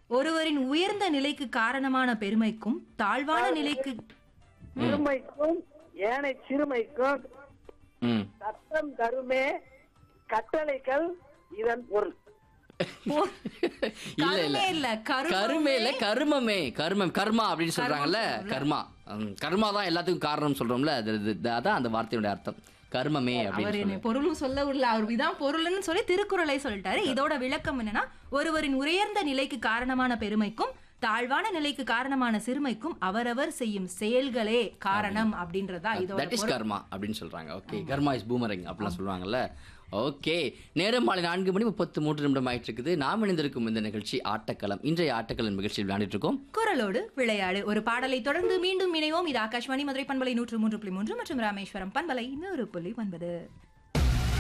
ஒருவரின் உயர்ந்த நிலைக்கு காரணமான பெருமைக்கும் தாழ்வான நிலைக்கு சிறுமைக்கும் ஏனை சிறுமைக்கும் ம் சத்தம் தருமே கட்டளைகள் இதன் பொருள் இல்ல இல்ல கருமே இல்ல கருமே கருமே இல்ல கருமமே கர்மம் கர்மா அப்படின்னு சொல்றாங்கல்ல கர்மா ம், கர்மா தான் எல்லாத்துக்கும் காரணம் சொல்றோம்ல அது அது- அதான் அந்த வார்த்தையோட அர்த்தம் கர்மமே அப்படின்னு அவர் சொல்லி என்ன பொருளும் சொல்ல உள்ள அவர் இதான் பொருள்னு சொல்லி திருக்குறளை சொல்லிட்டாரு இதோட விளக்கம் என்னன்னா ஒருவரின் உயர்ந்த நிலைக்கு காரணமான பெருமைக்கும் தாழ்வான நிலைக்கு காரணமான சிறுமைக்கும் அவரவர் செய்யும் செயல்களே காரணம் அப்படின்றதா இதோட தட் இஸ் கர்மா அப்படின்னு சொல்றாங்க ஓகே கர்மா இஸ் பூமரிங் அப்படிலாம் சொல்லுவாங்கல்ல ஓகே நேரம் மாலை நான்கு மணி முப்பத்து மூன்று நிமிடம் ஆயிட்டு இருக்குது நாம் இணைந்திருக்கும் இந்த நிகழ்ச்சி ஆட்டக்களம் இன்றைய ஆட்டக்களம் நிகழ்ச்சியில் விளையாடிட்டு இருக்கோம் குரலோடு விளையாடு ஒரு பாடலை தொடர்ந்து மீண்டும் இணைவோம் இது ஆகாஷ்வாணி மதுரை பண்பலை நூற்று மூன்று புள்ளி மூன்று மற்றும் ராமேஸ்வரம் பண்பலை நூறு புள்ளி ஒன்பது